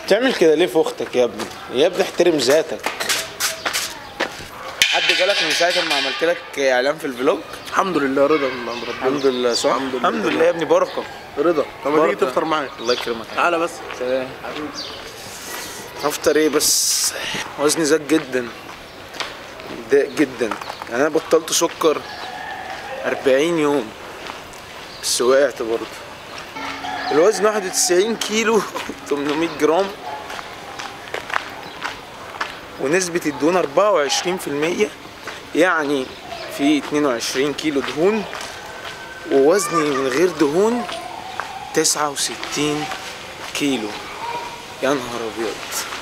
بتعمل كده ليه في اختك يا ابني يا ابني احترم ذاتك حد جالك من ساعه ما عملت لك اعلان في الفلوج الحمد لله رضا من عند ربنا الحمد لله صح الحمد لله. الحمد لله يا ابني بركه رضا طب ما تيجي بركة. تفطر معايا الله يكرمك تعالى بس سلام افطر ايه بس وزني زاد جدا متضايق جدا يعني انا بطلت سكر 40 يوم بس وقعت برضه الوزن 91 كيلو 800 جرام ونسبة الدهون 24% يعني في 22 كيلو دهون ووزني من غير دهون 69 كيلو يا نهار ابيض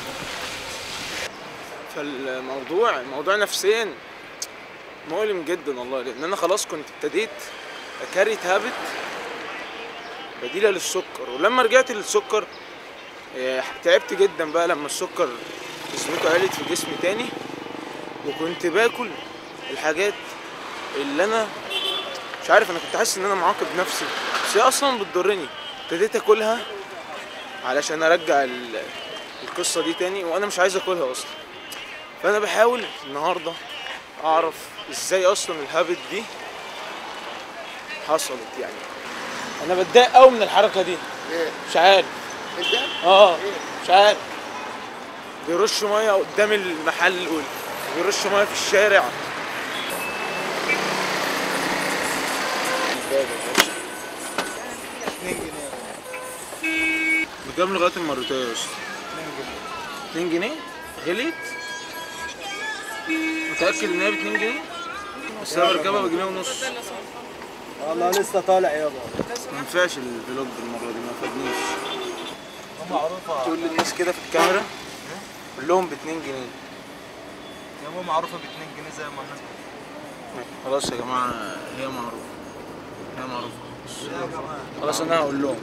فالموضوع الموضوع نفسيا مؤلم جدا والله لان انا خلاص كنت ابتديت اكاريت هابت بديله للسكر ولما رجعت للسكر آه، تعبت جدا بقى لما السكر نسبته علت في جسمي تاني وكنت باكل الحاجات اللي انا مش عارف انا كنت حاسس ان انا معاقب نفسي بس هي اصلا بتضرني ابتديت اكلها علشان ارجع ال- القصه دي تاني وانا مش عايز اكلها اصلا فانا بحاول النهارده اعرف ازاي اصلا الهابت دي حصلت يعني انا بتضايق قوي من الحركه دي ايه مش عارف انت اه مش عارف بيرش ميه قدام المحل وال- بيرش ميه في الشارع بكام لغايه المرتين يا اسطى 2 جنيه غليت متاكد ان هي ب 2 جنيه بس انا بركبها بجنيه ونص والله لسه طالع يابا ما ينفعش الفلوج المره دي ما فادنيش معروفة تقول للناس كده في الكاميرا قول لهم ب 2 جنيه يابا معروفة ب 2 جنيه زي ما الناس خلاص يا جماعه هي معروفه هي معروفه بتقول يا جماعة خلاص انا هقول لهم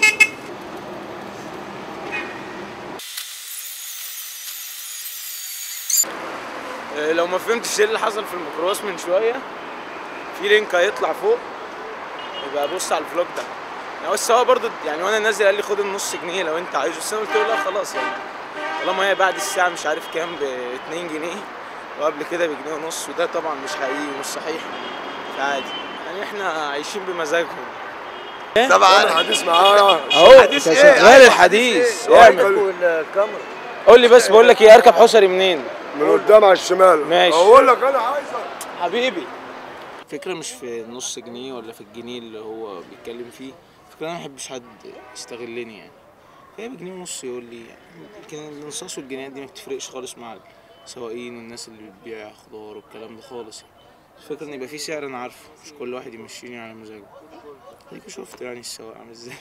آه، لو ما فهمتش ايه اللي حصل في الميكروباص من شويه في لينك هيطلع فوق يبقى بص على الفلوج ده يعني بس هو برضه يعني وانا نازل قال لي خد النص جنيه لو انت عايزه بس انا قلت له لا خلاص يعني طالما هي بعد الساعه مش عارف كام ب 2 جنيه وقبل كده بجنيه ونص وده طبعا مش حقيقي ومش صحيح فعادي يعني احنا عايشين بمزاجهم طبعا الحديث معايا اهو حديث انت ايه؟ شغال أيوة، الحديث حديث ايه؟ اعمل. والكاميرا قول لي بس بقول لك ايه اركب حصري منين من قدام على الشمال ماشي. اقول لك انا عايزك حبيبي الفكرة مش في النص جنيه ولا في الجنيه اللي هو بيتكلم فيه الفكرة انا ما بحبش حد يستغلني يعني هي بجنيه ونص يقول لي لكن الانصاص والجنيهات دي ما بتفرقش خالص مع السواقين والناس اللي بتبيع خضار والكلام ده خالص يعني الفكرة ان يبقى في سعر انا عارفه مش كل واحد يمشيني على مزاجه اديكوا شفت يعني السواق عامل ازاي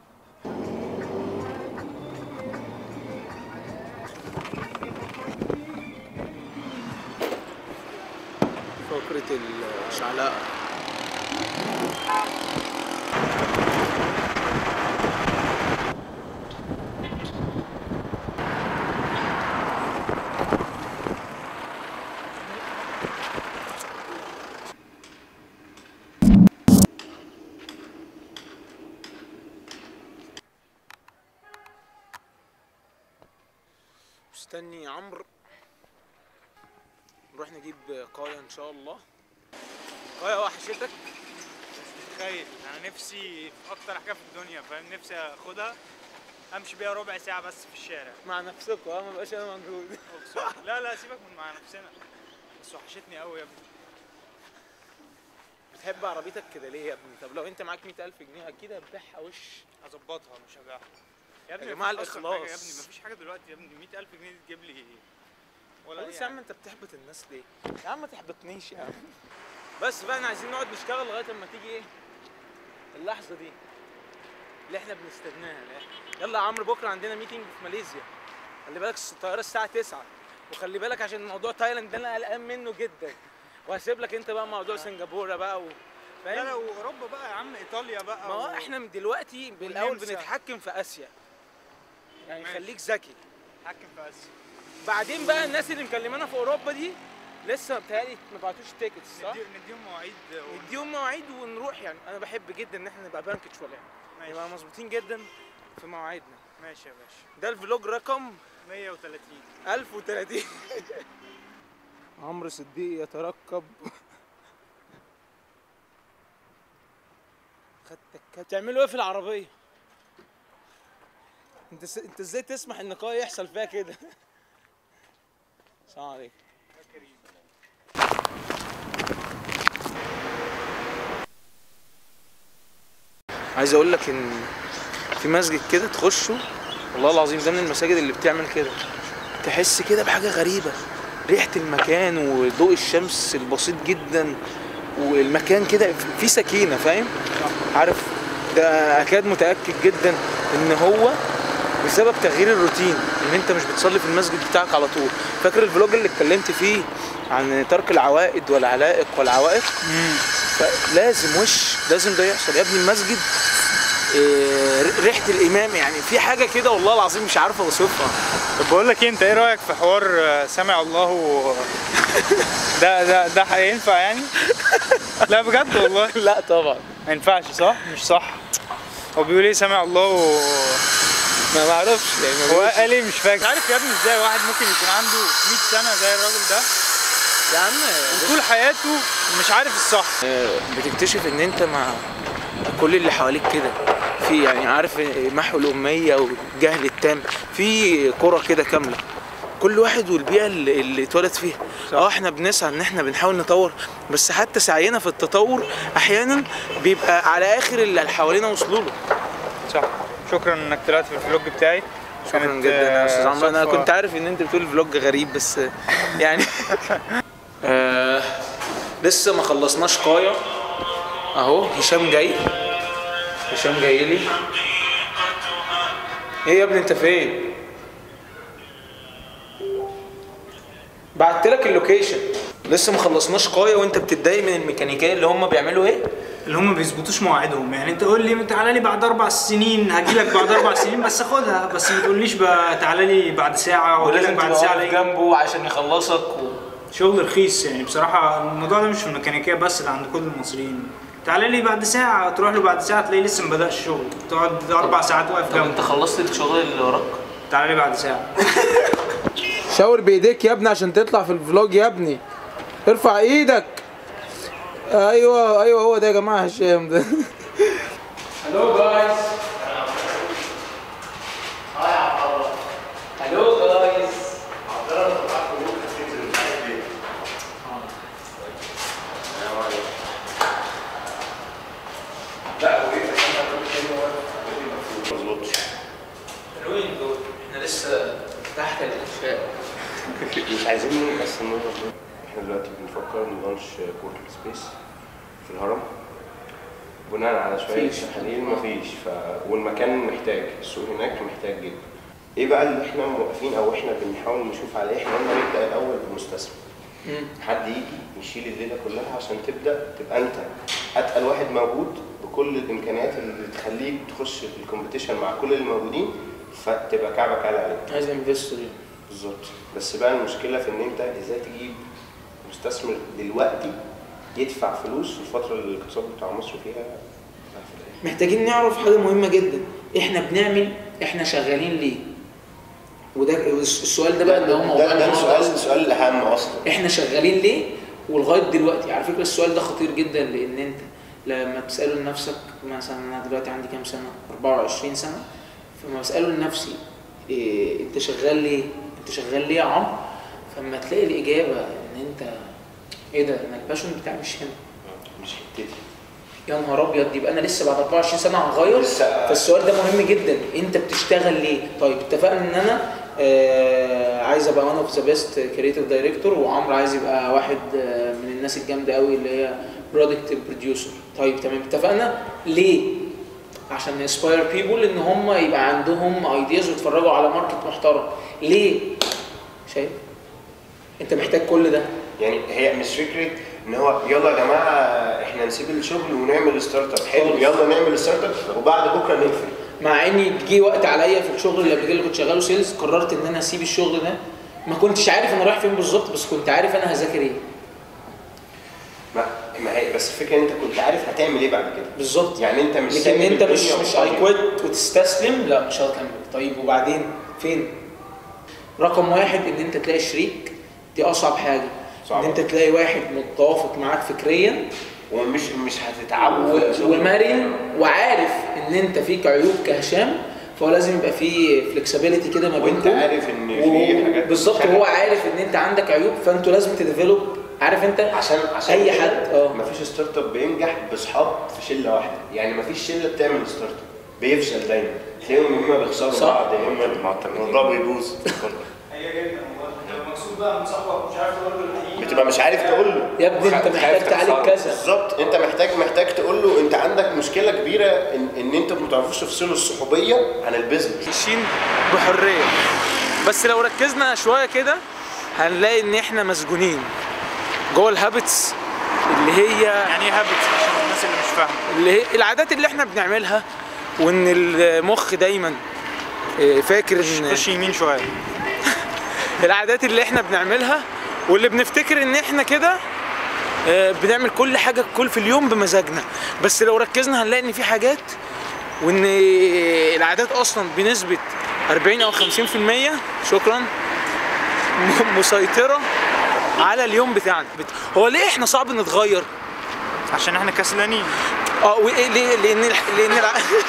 فقرة الشعلاء مستني عمرو نروح نجيب قاية ان شاء الله قاية وحشتك متخيل انا نفسي في اكتر حاجه في الدنيا فاهم نفسي اخدها امشي بيها ربع ساعه بس في الشارع مع نفسك اه ما بقاش انا موجود اقسم لا لا سيبك من مع نفسنا بس وحشتني قوي يا ابني بتحب عربيتك كده ليه يا ابني طب لو انت معاك 100000 جنيه اكيد هتبيعها وش هظبطها مش هبيعها يا ابني يا جماعة مفيش أصلاً حاجة يا الإخلاص. ابني مفيش حاجه دلوقتي يا ابني 100000 جنيه دي تجيب لي ولا خلاص أي يا عم حاجة. انت بتحبط الناس ليه يا عم ما تحبطنيش يا عم بس بقى احنا عايزين نقعد نشتغل لغايه اما تيجي ايه اللحظه دي اللي احنا بنستناها يلا يا عمرو بكره عندنا ميتنج في ماليزيا خلي بالك الطياره الساعه 9 وخلي بالك عشان موضوع تايلاند ده انا قلقان منه جدا وهسيب لك انت بقى موضوع سنغافوره بقى و... لا لا فاهم واوروبا بقى يا عم ايطاليا بقى ما هو و- احنا من دلوقتي بالاول والنمسا. بنتحكم في اسيا يعني ماشي. خليك ذكي حكم في اسيا بعدين بقى الناس اللي مكلمانا في اوروبا دي لسه بتهيألي ما بعتوش التيكتس صح؟ ندي- نديهم مواعيد و- نديهم مواعيد ونروح يعني انا بحب جدا ان احنا نبقى بانكت ولا يعني ماشي. نبقى مظبوطين جدا في مواعيدنا ماشي يا باشا ده الفلوج رقم 130 1030 عمرو صديق يترقب خدتك بتعملوا ايه في العربيه انت س... انت ازاي تسمح ان قاي يحصل فيها كده السلام عليكم عايز اقول لك ان في مسجد كده تخشه والله العظيم ده من المساجد اللي بتعمل كده تحس كده بحاجه غريبه ريحه المكان وضوء الشمس البسيط جدا والمكان كده في سكينه فاهم عارف ده اكاد متاكد جدا ان هو بسبب تغيير الروتين ان انت مش بتصلي في المسجد بتاعك على طول فاكر الفلوج اللي اتكلمت فيه عن ترك العوائد والعلائق والعوائق فلازم وش لازم ده يحصل يا ابني المسجد إيه، ريحه الامام يعني في حاجه كده والله العظيم مش عارف اوصفها طب بقول لك ايه انت ايه رايك في حوار آه، سامع الله و... ده ده ده هينفع يعني؟ لا بجد والله لا طبعا ما ينفعش صح؟ مش صح هو بيقول ايه سامع الله و ما بعرفش يعني ما هو بقولش. قال ايه مش فاكر عارف يا ابني ازاي واحد ممكن يكون عنده 100 سنه زي الراجل ده يا عم وطول حياته مش عارف الصح بتكتشف ان انت مع كل اللي حواليك كده في يعني عارف محو الاميه والجهل التام في قرى كده كامله كل واحد والبيئه اللي, اللي اتولد فيها اه احنا بنسعى ان احنا بنحاول نطور بس حتى سعينا في التطور احيانا بيبقى على اخر اللي حوالينا وصلوا له صح شكرا انك طلعت في الفلوج بتاعي شكرا كانت، جدا يا آه، استاذ عمرو انا صدفة- كنت عارف ان انت بتقول فلوج غريب بس يعني آه لسه ما خلصناش قايه اهو هشام جاي هشام جاي لي ايه يا ابني انت فين بعت لك اللوكيشن لسه ما خلصناش قايه وانت بتتضايق من الميكانيكيه اللي هم بيعملوا ايه اللي هم ما بيظبطوش مواعيدهم يعني انت قول لي تعالى لي بعد اربع سنين هاجي لك بعد اربع سنين بس اخدها بس ما تقوليش بقى تعالى لي بعد ساعه واجي لك ولازم بعد تبقى ساعه واقف الاقي جنبه عشان يخلصك و... شغل رخيص يعني بصراحه الموضوع ده مش في الميكانيكيه بس ده عند كل المصريين تعالى لي بعد ساعه تروح له بعد ساعه تلاقيه لسه ما بداش الشغل تقعد اربع ساعات واقف طب انت جنبه خلصت الشغل اللي وراك تعالى لي بعد ساعه شاور بايديك يا ابني عشان تطلع في الفلوج يا ابني ارفع ايدك ايوه ايوه هو ده يا جماعه هشام ده هلو جايز هلو جايز حلوين دول احنا لسه تحت الانشاء مش عايزين بس النور احنا دلوقتي بنفكر نلانش كوركينج سبيس في الهرم بناء على شويه مفيش. تحاليل مفيش ف... والمكان محتاج السوق هناك محتاج جدا ايه بقى اللي احنا موقفين او احنا بنحاول نشوف عليه احنا قلنا نبدا الاول بمستثمر حد يجي يشيل الليله كلها عشان تبدا تبقى انت اتقل واحد موجود بكل الامكانيات اللي تخليك تخش في الكومبيتيشن مع كل اللي موجودين فتبقى كعبك عالي عليك عايز انفستور بالظبط بس بقى المشكله في ان انت ازاي تجيب مستثمر دلوقتي يدفع فلوس في الفتره اللي الاقتصاد بتاع مصر فيها محتاجين نعرف حاجه مهمه جدا احنا بنعمل احنا شغالين ليه وده السؤال ده بقى اللي هو موضوع ده, ده النهاردة السؤال أصلاً. السؤال الاهم اصلا احنا شغالين ليه ولغايه دلوقتي على فكره السؤال ده خطير جدا لان انت لما تساله لنفسك مثلا انا دلوقتي عندي كام سنه 24 سنه فلما بساله لنفسي إيه انت شغال ليه انت شغال ليه يا عمرو فلما تلاقي الاجابه ان انت ايه ده انا الباشون بتاعي مش هنا مش حتتي يا نهار ابيض يبقى انا لسه بعد 24 سنه هغير لسه- فالسؤال ده مهم جدا انت بتشتغل ليه طيب اتفقنا ان انا آه عايز ابقى وان اوف ذا بيست كريتيف دايركتور وعمرو عايز يبقى واحد آه من الناس الجامده قوي اللي هي برودكت بروديوسر طيب تمام اتفقنا ليه عشان انسباير بيبول ان هم يبقى عندهم ايدياز ويتفرجوا على ماركت محترم ليه شايف انت محتاج كل ده يعني هي مش فكره ان هو يلا يا جماعه احنا نسيب الشغل ونعمل ستارت اب حلو خالص. يلا نعمل ستارت اب وبعد بكره نقفل مع اني جه وقت عليا في الشغل اللي قبل كده اللي كنت شغاله سيلز قررت ان انا اسيب الشغل ده ما كنتش عارف انا رايح فين بالظبط بس كنت عارف انا هذاكر ايه ما ما هي بس الفكره انت كنت عارف هتعمل ايه بعد كده بالظبط يعني انت مش لكن سايب انت مش الدنيا مش وطاير. اي كويت وتستسلم لا مش هتكمل طيب وبعدين فين رقم واحد ان انت تلاقي شريك دي اصعب حاجه صعبة. ان انت تلاقي واحد متوافق معاك فكريا ومش مش هتتعود في و- الشغل. ومرن وعارف ان انت فيك عيوب كهشام فهو لازم يبقى فيه فلكسبيليتي كده ما وانت بينكم عارف ان في حاجات بالظبط شغل. هو عارف ان انت عندك عيوب فانتوا لازم تديفلوب عارف انت عشان عشان اي كده حد اه مفيش ستارت اب بينجح باصحاب في شله واحده يعني مفيش شله بتعمل ستارت اب بيفشل دايما تلاقيهم يا اما بيخسروا صح. بعض يا اما مع الموضوع بيبوظ هي جدا والله مقصود بقى من صاحبك مش عارف تقول له الحقيقه بتبقى مش عارف تقول له يا ابني انت خايف محتاج تعالج تخسره. كذا بالظبط انت محتاج محتاج تقول له انت عندك مشكله كبيره ان, ان انت ما تعرفوش تفصلوا الصحوبيه عن البيزنس عايشين بحريه بس لو ركزنا شويه كده هنلاقي ان احنا مسجونين جوه الهابتس اللي هي يعني ايه هابتس عشان الناس اللي مش فاهمه اللي هي العادات اللي احنا بنعملها وان المخ دايما اه، فاكر ان خش يمين شويه العادات اللي احنا بنعملها واللي بنفتكر ان احنا كده اه، بنعمل كل حاجه كل في اليوم بمزاجنا بس لو ركزنا هنلاقي ان في حاجات وان العادات اصلا بنسبه 40 او 50% شكرا م- مسيطره على اليوم بتاعنا بت- هو ليه احنا صعب نتغير عشان احنا كسلانين اه وإيه ليه لان الح- لان الع...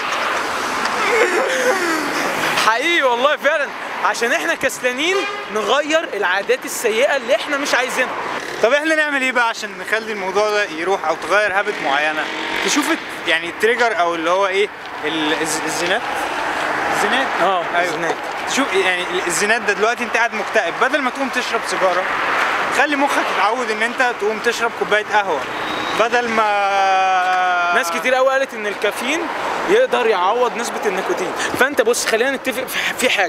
حقيقي والله فعلا عشان احنا كسلانين نغير العادات السيئه اللي احنا مش عايزينها طب احنا نعمل ايه بقى عشان نخلي الموضوع ده يروح او تغير هابت معينه تشوف الت- يعني التريجر او اللي هو ايه ال- الز- الزنات الزنات اه ايوه الزنات. تشوف يعني ال- الزنات ده دلوقتي انت قاعد مكتئب بدل ما تقوم تشرب سيجاره خلي مخك يتعود ان انت تقوم تشرب كوبايه قهوه بدل ما ناس كتير قوي قالت ان الكافيين يقدر يعوض نسبه النيكوتين فانت بص خلينا نتفق في- في حاجه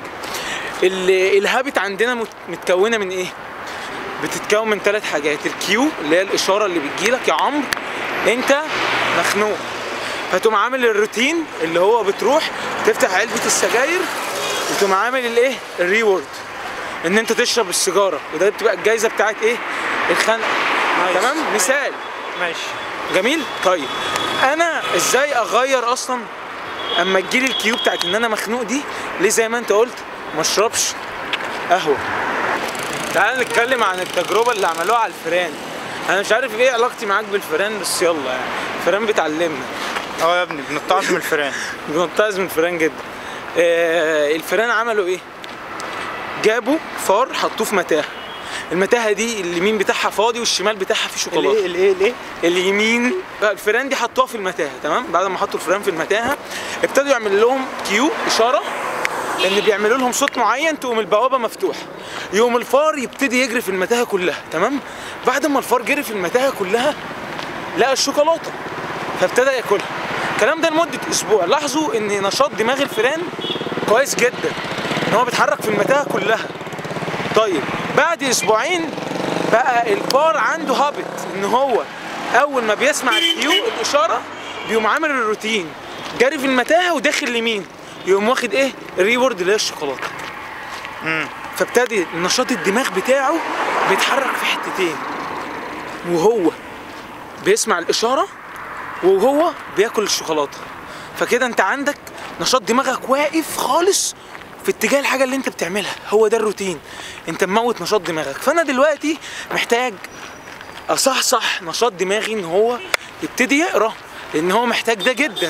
ال- الهابت عندنا مت- متكونه من ايه بتتكون من ثلاث حاجات الكيو اللي هي الاشاره اللي بتجيلك يا عمرو انت مخنوق فتقوم عامل الروتين اللي هو بتروح تفتح علبه السجاير وتقوم عامل الايه الريورد ان انت تشرب السيجاره وده بتبقى الجايزه بتاعت ايه الخنقه نايس. تمام مثال ماشي جميل طيب انا ازاي اغير اصلا اما تجيلي الكيو بتاعت ان انا مخنوق دي ليه زي ما انت قلت ما اشربش قهوه تعال نتكلم عن التجربه اللي عملوها على الفيران انا مش عارف ايه علاقتي معاك بالفيران بس يلا يعني الفيران بتعلمنا اه يا ابني بنتعظ من الفيران بنتعظ من الفيران جدا آه الفيران عملوا ايه جابوا فار حطوه في متاهه المتاهه دي اليمين بتاعها فاضي والشمال بتاعها فيه شوكولاته الايه الايه الايه اليمين الفيران دي حطوها في المتاهه تمام بعد ما حطوا الفيران في المتاهه ابتدوا يعمل لهم كيو اشاره ان بيعملوا لهم صوت معين تقوم البوابه مفتوحه يقوم الفار يبتدي يجري في المتاهه كلها تمام بعد ما الفار جري في المتاهه كلها لقى الشوكولاته فابتدى ياكلها الكلام ده لمده اسبوع لاحظوا ان نشاط دماغ الفيران كويس جدا ان هو بيتحرك في المتاهه كلها طيب بعد اسبوعين بقى الفار عنده هابت ان هو اول ما بيسمع الكيو الاشاره بيقوم عامل الروتين جاري في المتاهه وداخل اليمين يقوم واخد ايه الريورد اللي هي الشوكولاته فابتدي نشاط الدماغ بتاعه بيتحرك في حتتين وهو بيسمع الاشاره وهو بياكل الشوكولاته فكده انت عندك نشاط دماغك واقف خالص في اتجاه الحاجه اللي انت بتعملها هو ده الروتين انت مموت نشاط دماغك فانا دلوقتي محتاج اصحصح نشاط دماغي ان هو يبتدي يقرا لان هو محتاج ده جدا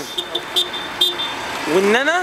وان انا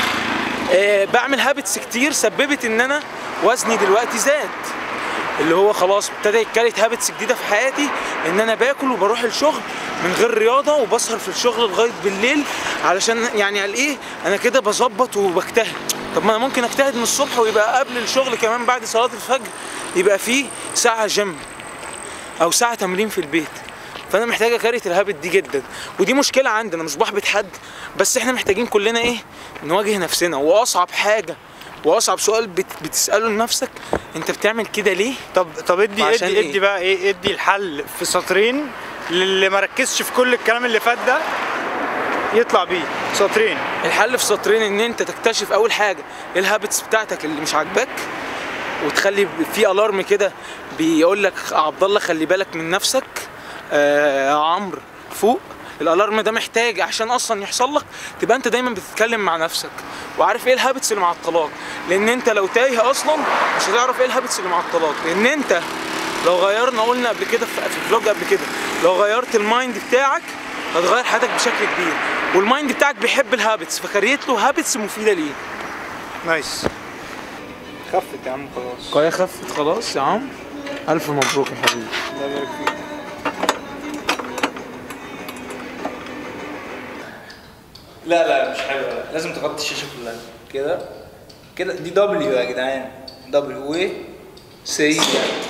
آه بعمل هابتس كتير سببت ان انا وزني دلوقتي زاد اللي هو خلاص ابتدى يتكريت هابتس جديده في حياتي ان انا باكل وبروح الشغل من غير رياضه وبسهر في الشغل لغايه بالليل علشان يعني قال ايه انا كده بظبط وبجتهد طب ما انا ممكن اجتهد من الصبح ويبقى قبل الشغل كمان بعد صلاه الفجر يبقى فيه ساعه جيم او ساعه تمرين في البيت فانا محتاج اكريت الهابت دي جدا ودي مشكله عندي انا مش بحبط حد بس احنا محتاجين كلنا ايه نواجه نفسنا واصعب حاجه واصعب سؤال بت بتساله لنفسك انت بتعمل كده ليه طب طب ادي وعشان ادي إيه؟ ادي بقى ايه ادي الحل في سطرين للي ما ركزش في كل الكلام اللي فات ده يطلع بيه سطرين الحل في سطرين ان انت تكتشف اول حاجه ايه الهابتس بتاعتك اللي مش عاجباك وتخلي في الارم كده بيقول لك عبد الله خلي بالك من نفسك آه يا عمرو فوق الالارم ده محتاج عشان اصلا يحصل لك تبقى انت دايما بتتكلم مع نفسك وعارف ايه الهابتس اللي مع الطلاق لان انت لو تايه اصلا مش هتعرف ايه الهابتس اللي مع الطلاق لان انت لو غيرنا قلنا قبل كده في في الفلوج قبل كده لو غيرت المايند بتاعك هتغير حياتك بشكل كبير والمايند بتاعك بيحب الهابتس فكريت له هابتس مفيده ليه نايس خفت يا عم خلاص قاية خفت خلاص يا عم الف مبروك يا حبيبي الله يبارك فيك لا لا مش حلوه لا. لازم تغطي الشاشه كلها كده كده دي دبليو يا جدعان دبليو و سي